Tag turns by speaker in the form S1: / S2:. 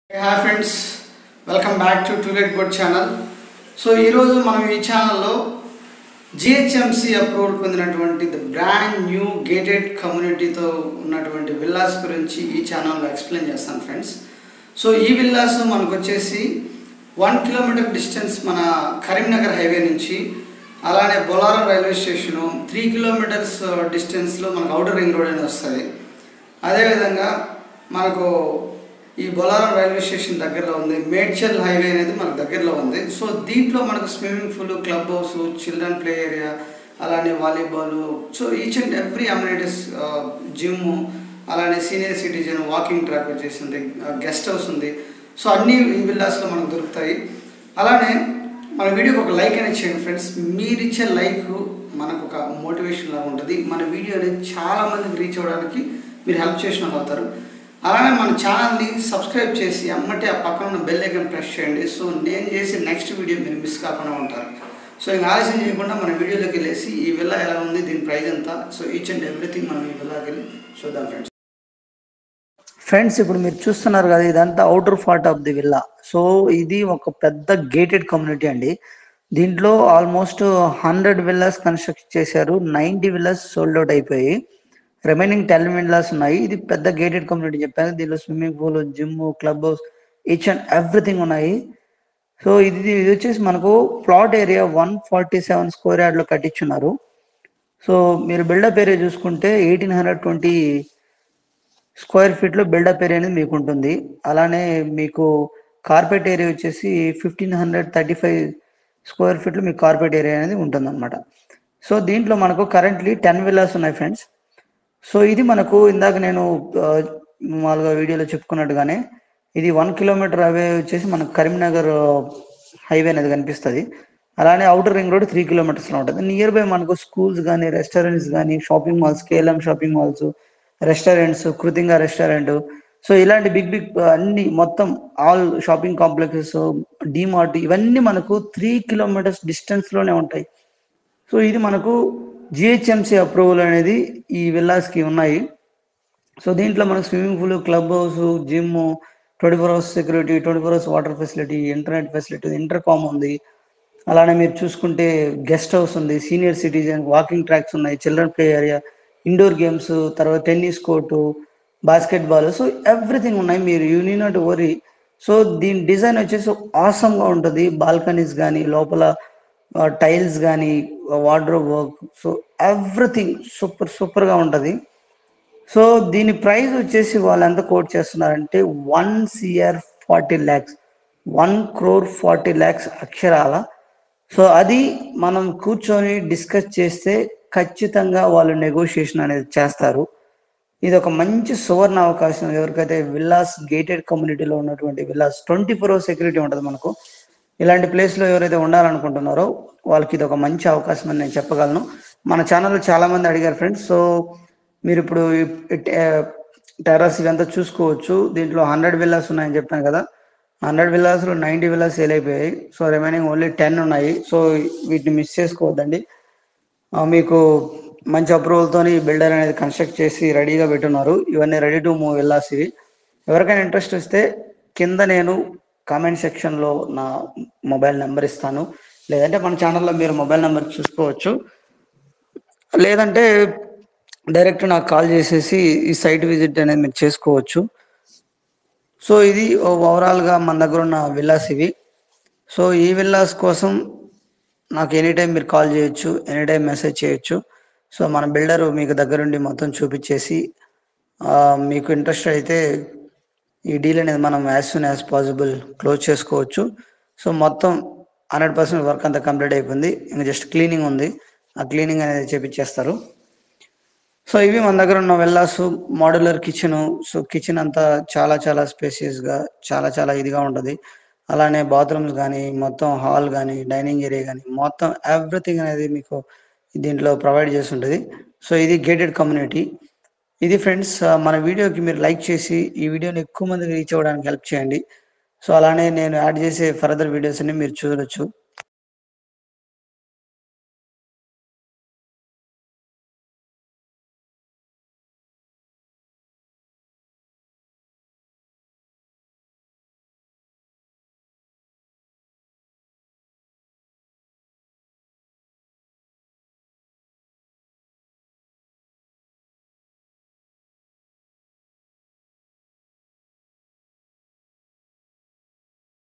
S1: hi friends welcome back to to let good channel so ఈరోజు మనం ఈ ఛానల్లో జిహెచ్ఎంసి అప్రూవల్ పొందినటువంటి ద బ్రాండ్ న్యూ గేటెడ్ కమ్యూనిటీతో ఉన్నటువంటి విల్లాస్ గురించి ఈ ఛానల్లో ఎక్స్ప్లెయిన్ చేస్తాను ఫ్రెండ్స్ సో ఈ విల్లాస్ మనకు వచ్చేసి వన్ కిలోమీటర్ డిస్టెన్స్ మన కరీంనగర్ హైవే నుంచి అలానే Bolarum railway station three kilometres డిస్టెన్స్లో మనకు అవుటర్ రింగ్ రోడ్ అని వస్తుంది అదేవిధంగా మనకు ఈ బొలారం రైల్వే స్టేషన్ దగ్గరలో ఉంది మేడ్చల్ హైవే అనేది మనకు దగ్గరలో ఉంది సో దీంట్లో మనకు swimming pool club house children play area అలానే volleyball so each and every amenities gym అలానే సీనియర్ సిటిజన్ వాకింగ్ ట్రాక్ వచ్చేసి ఉంది గెస్ట్ హౌస్ ఉంది సో అన్ని ఈ విల్లాస్లో మనకు దొరుకుతాయి అలానే మన వీడియోకి ఒక లైక్ అనేది చేయండి ఫ్రెండ్స్ మీరు ఇచ్చే లైక్ మనకు ఒక మోటివేషన్ లాగా ఉంటుంది మన వీడియో అనేది చాలా మందికి రీచ్ అవ్వడానికి మీరు హెల్ప్ చేసిన వాళ్ళు అవుతారు అలానే మన ఛానల్ని సబ్స్క్రైబ్ చేసి అమ్మటే ఆ పక్కన ఉన్న బెల్ ఐకన్ ప్రెస్ చేయండి సో నేను చేసే నెక్స్ట్ వీడియో మీరు మిస్ కాకుండా ఉంటారు సో ఇంకా ఆలస్యం చేయకుండా మన వీడియోలోకి వెళ్ళేసి ఈ విల్లా ఎలా ఉంది దీని ప్రైస్ ఎంత సో ఈచ్ అండ్ ఎవ్రీథింగ్ మనం ఈ విల్లాకి వెళ్ళి చూద్దాం ఫ్రెండ్స్
S2: ఫ్రెండ్స్ ఇప్పుడు మీరు చూస్తున్నారు కదా ఇదంతా outer part of the villa so ఇది ఒక పెద్ద గేటెడ్ కమ్యూనిటీ అండి దీంట్లో ఆల్మోస్ట్ హండ్రెడ్ విల్లాస్ కన్స్ట్రక్ట్ చేశారు నైంటీ విల్లాస్ సోల్డ్ అవుట్ అయిపోయి రిమైనింగ్ టెన్ విల్లాస్ ఉన్నాయి ఇది పెద్ద గేటెడ్ కమ్యూనిటీ చెప్పాను దీనిలో swimming pool gym club house each and everything ఉన్నాయి సో ఇది ఇది వచ్చేసి మనకు plot area one forty seven square యార్డ్లో కట్టించున్నారు సో మీరు బిల్డప్ ఏరియా చూసుకుంటే ఎయిటీన్ హండ్రెడ్ ట్వంటీ స్క్వేర్ ఫీట్లో బిల్డప్ ఏరియా అనేది మీకు ఉంటుంది అలానే మీకు కార్పెట్ ఏరియా వచ్చేసి fifteen hundred thirty five square ఫీట్లో మీకు కార్పెట్ ఏరియా అనేది ఉంటుంది అనమాట సో దీంట్లో మనకు కరెంట్లీ టెన్ విల్లాస్ ఉన్నాయి ఫ్రెండ్స్ సో ఇది మనకు ఇందాక నేను ఆ, మామూలుగా వీడియోలో చెప్పుకున్నట్టుగానే ఇది వన్ కిలోమీటర్ అవే వచ్చేసి మనకు కరీంనగర్ హైవే అనేది కనిపిస్తుంది అలానే అవుటర్ రింగ్ రోడ్ త్రీ కిలోమీటర్స్లో ఉంటుంది నియర్ బై మనకు స్కూల్స్ కానీ రెస్టారెంట్స్ కానీ shopping malls KLM shopping malls restaurants కృతింగా రెస్టారెంట్ సో ఇలాంటి బిగ్ బిగ్ అన్ని మొత్తం ఆల్ షాపింగ్ కాంప్లెక్సెస్ డిమార్ట్ ఇవన్నీ మనకు త్రీ కిలోమీటర్స్ డిస్టెన్స్ లోనే ఉంటాయి సో ఇది మనకు జిహెచ్ఎంసి అప్రూవల్ అనేది ఈ villas కి ఉన్నాయి సో దీంట్లో మనకు swimming pool club house gym twenty four hours security twenty four hours water facility internet facility intercom ఉంది అలానే మీరు చూసుకుంటే గెస్ట్ హౌస్ ఉంది సీనియర్ సిటిజన్ వాకింగ్ ట్రాక్స్ ఉన్నాయి children play area indoor games తర్వాత tennis court basketball so everything ఉన్నాయి మీరు you need not worry so దీని డిజైన్ వచ్చేసి awesome గా ఉంటుంది బాల్కనీస్ కానీ లోపల టైల్స్ కానీ wardrobe work so everything super సూపర్గా ఉంటుంది సో దీని ప్రైస్ వచ్చేసి వాళ్ళు ఎంత కోట్ చేస్తున్నారంటే one CR forty lakhs one crore forty lakhs అక్షరాల సో అది మనం కూర్చొని డిస్కస్ చేస్తే ఖచ్చితంగా వాళ్ళు నెగోషియేషన్ అనేది చేస్తారు ఇది ఒక మంచి సువర్ణ అవకాశం ఎవరికైతే విల్లాస్ గేటెడ్ కమ్యూనిటీలో ఉన్నటువంటి villas twenty four hours security ఉంటుంది మనకు ఇలాంటి ప్లేస్లో ఎవరైతే ఉండాలనుకుంటున్నారో వాళ్ళకి ఇది ఒక మంచి అవకాశం అని నేను చెప్పగలను మన ఛానల్లో చాలా మంది అడిగారు ఫ్రెండ్స్ సో మీరు ఇప్పుడు టెర్రస్ ఇదంతా చూసుకోవచ్చు దీంట్లో హండ్రెడ్ విల్లాస్ ఉన్నాయని చెప్పాను కదా హండ్రెడ్ విల్లాస్లో నైంటీ విల్లాస్ సేల్ అయిపోయాయి సో రిమైనింగ్ ఓన్లీ టెన్ ఉన్నాయి సో వీటిని మిస్ చేసుకోవద్దండి ఆ, మీకు మంచి అప్రూవల్తో బిల్డర్ అనేది కన్స్ట్రక్ట్ చేసి రెడీగా పెట్టున్నారు ఇవన్నీ రెడీ టు మూవ్ విల్లాస్ ఇవి ఎవరికైనా ఇంట్రెస్ట్ వస్తే కింద నేను కామెంట్ సెక్షన్లో నా మొబైల్ నెంబర్ ఇస్తాను లేదంటే మన ఛానల్లో మీరు మొబైల్ నెంబర్ చూసుకోవచ్చు లేదంటే డైరెక్ట్ నాకు కాల్ చేసేసి ఈ సైట్ విజిట్ అనేది మీరు చేసుకోవచ్చు సో ఇది ఓవరాల్గా మన దగ్గర ఉన్న విల్లాస్ ఇవి సో ఈ విల్లాస్ కోసం నాకు ఎనీ టైం మీరు కాల్ చేయొచ్చు ఎనీ టైం మెసేజ్ చేయొచ్చు సో మన బిల్డర్ మీకు దగ్గరుండి మొత్తం చూపించేసి ఆ, మీకు ఇంట్రెస్ట్ అయితే ఈ డీల్ అనేది మనం as soon as possible close చేసుకోవచ్చు సో మొత్తం హండ్రెడ్ పర్సెంట్ వర్క్ అంతా కంప్లీట్ అయిపోయింది ఇంకా జస్ట్ క్లీనింగ్ ఉంది ఆ క్లీనింగ్ అనేది చేపించేస్తారు సో ఇవి మన దగ్గర ఉన్న villas modular kitchen so kitchen అంతా చాలా చాలా spacious గా చాలా చాలా ఇదిగా ఉంటుంది అలానే బాత్రూమ్స్ కానీ మొత్తం హాల్ కానీ డైనింగ్ ఏరియా కానీ మొత్తం ఎవ్రీథింగ్ అనేది మీకు దీంట్లో ప్రొవైడ్ చేసి ఉంటుంది సో ఇది గేటెడ్ కమ్యూనిటీ ఇది ఫ్రెండ్స్ మన వీడియోకి మీరు లైక్ చేసి ఈ వీడియోని ఎక్కువ మందికి రీచ్ అవ్వడానికి హెల్ప్ చేయండి సో అలానే నేను యాడ్ చేసే ఫర్దర్ వీడియోస్ అన్ని మీరు చూడొచ్చు